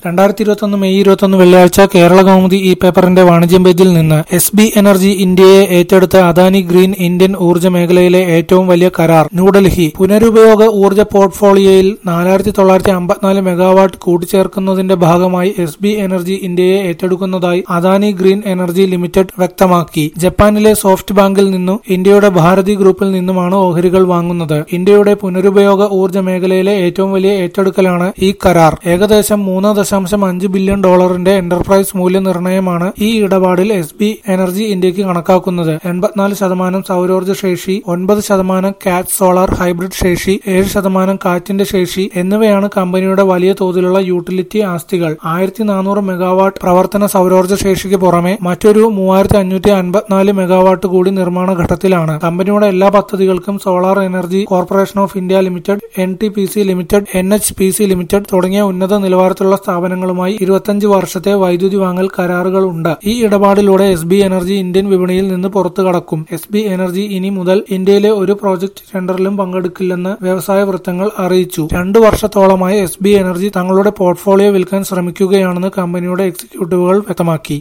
രണ്ടായിരത്തി ഇരുപത്തൊന്ന് മെയ് ഇരുപത്തൊന്ന് വെള്ളിയാഴ്ച കേരള കൗമുദി ഈ പേപ്പറിന്റെ വാണിജ്യം പേജിൽ നിന്ന് എസ് ബി എനർജി ഇന്ത്യയെ ഏറ്റെടുത്ത അദാനി ഗ്രീൻ ഇന്ത്യൻ ഊർജ്ജ മേഖലയിലെ ഏറ്റവും വലിയ കരാർ ന്യൂഡൽഹി പുനരുപയോഗ ഊർജ്ജ പോർട്ട്ഫോളിയോയിൽ നാലായിരത്തി തൊള്ളായിരത്തി അമ്പത്തിനാല് മെഗാവാട്ട് കൂട്ടിച്ചേർക്കുന്നതിന്റെ ഭാഗമായി എസ് ബി എനർജി ഇന്ത്യയെ ഏറ്റെടുക്കുന്നതായി അദാനി ഗ്രീൻ എനർജി ലിമിറ്റഡ് വ്യക്തമാക്കി ജപ്പാനിലെ സോഫ്റ്റ് ബാങ്കിൽ നിന്നും ഇന്ത്യയുടെ ഭാരതി ഗ്രൂപ്പിൽ നിന്നുമാണ് ഓഹരികൾ വാങ്ങുന്നത് ഇന്ത്യയുടെ പുനരുപയോഗ ഊർജ്ജ മേഖലയിലെ ഏറ്റവും വലിയ ഏറ്റെടുക്കലാണ് ഈ കരാർ ഏകദേശം മൂന്ന് ദശാംശം അഞ്ച് ബില്യൺ ഡോളറിന്റെ എന്റർപ്രൈസ് മൂല്യനിർണ്ണയമാണ് ഈ ഇടപാടിൽ എസ് ബി എനർജി ഇന്ത്യക്ക് കണക്കാക്കുന്നത് എൺപത്തിനാല് ശതമാനം സൗരോർജ്ജ ശേഷി ഒൻപത് ശതമാനം കാറ്റ് സോളാർ ഹൈബ്രിഡ് ശേഷി ഏഴ് ശതമാനം കാറ്റിന്റെ ശേഷി എന്നിവയാണ് കമ്പനിയുടെ വലിയ തോതിലുള്ള യൂട്ടിലിറ്റി ആസ്തികൾ ആയിരത്തി നാനൂറ് മെഗാവാട്ട് പ്രവർത്തന സൗരോർജ്ജ ശേഷിക്ക് പുറമെ മറ്റൊരു മൂവായിരത്തി അഞ്ഞൂറ്റി അൻപത്തിനാല് മെഗാവാട്ട് കൂടി നിർമ്മാണ ഘട്ടത്തിലാണ് കമ്പനിയുടെ എല്ലാ പദ്ധതികൾക്കും solar energy corporation of India limited N T P C limited N H P C limited തുടങ്ങിയ ഉന്നത നിലവാരത്തിലുള്ള സ്ഥാപനങ്ങളുമായി ഇരുപത്തഞ്ച് വർഷത്തെ വൈദ്യുതി വാങ്ങൽ കരാറുകൾ ഉണ്ട് ഈ ഇടപാടിലൂടെ എസ് ബി എനർജി ഇന്ത്യൻ വിപണിയിൽ നിന്ന് പുറത്തു കടക്കും എസ് ബി എനർജി ഇനി മുതൽ ഇന്ത്യയിലെ ഒരു പ്രോജക്ട് ടെൻഡറിലും പങ്കെടുക്കില്ലെന്ന് വ്യവസായ വൃത്തങ്ങൾ അറിയിച്ചു രണ്ടു വർഷത്തോളമായി എസ് ബി എനർജി തങ്ങളുടെ പോർട്ട്ഫോളിയോ വിൽക്കാൻ ശ്രമിക്കുകയാണെന്ന് കമ്പനിയുടെ എക്സിക്യൂട്ടീവുകൾ വ്യക്തമാക്കി